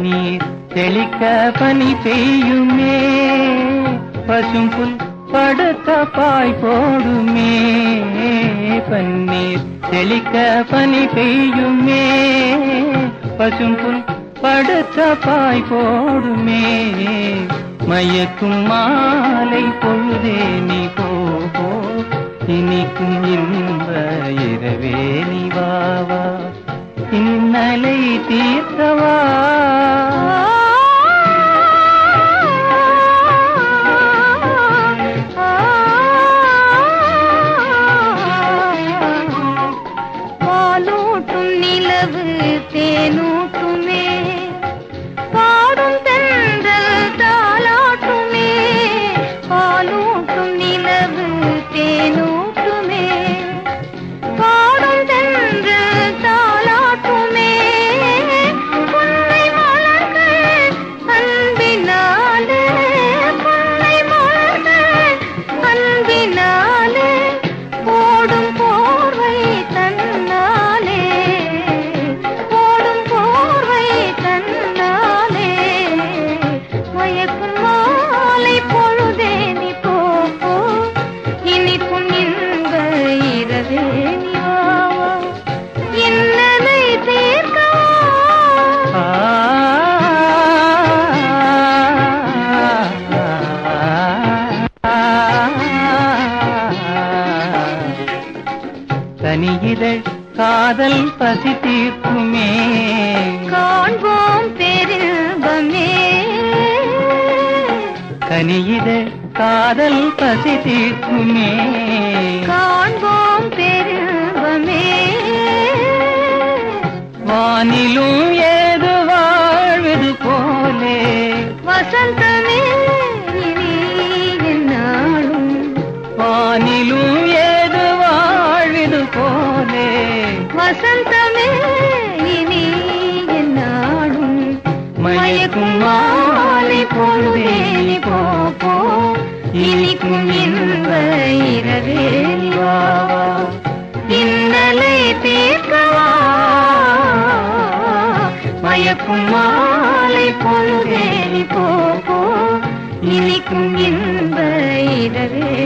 பன்னீர் தெளிக்க பனி பெய்யுமே பசும் புல் படுத்த பாய் போடுமே பன்னீர் தெளிக்க பனி பெய்யுமே பசும் புல் படுத்த பாய் போடுமே மயக்கும் மாலை பொழுதே நீ போ போ. இனிக்கும் இன்ப இரவே நீ வா வா இன்னலை தீர்த்தவா பாலூட்டும் நிலவு தேனூட்டுமே பாடும் தென்றல் தாலாட்டுமே பாலூட்டும் நிலவு தேனூட்டுமே பாடும் தென்றல் தாலாட்டுமே புன்னை மலர்கள் அன்பினாலே புன்னை மலர்கள் அன்பினாலே ஓடும் போர்வை தன்னாலே ஓடும் போர்வை தன்னாலே மயக்கும் மாலை பொழுதே நீ போ போ. இனிக்கும் இன்ப இரவே நீ வா வா. இன்னலை தீர்க்கவா ஆ தனியிதழ் காதல் பசி தீர்க்குமே காண்போம் பெரும்பமே கனியிதழ் காதல் பசி தீர்க்குமே காண்போம் பெரும்பமே வானிலும் ஏது வாழ்வது போலே வசந்தமே இனி என்னாலும் வானிலும் ஏது வாழ்வது போலே வசந்தமே இனி என்னாலும் மயக்கும் மாலை பொழுதே நீ போ போ இனிக்கும் இன்ப இரவே நீ வா வா. இன்னலை தீர்க்கவா மயக்கும் மாலை பொழுதே நீ போ போ இனிக்கும் இன்ப இரவே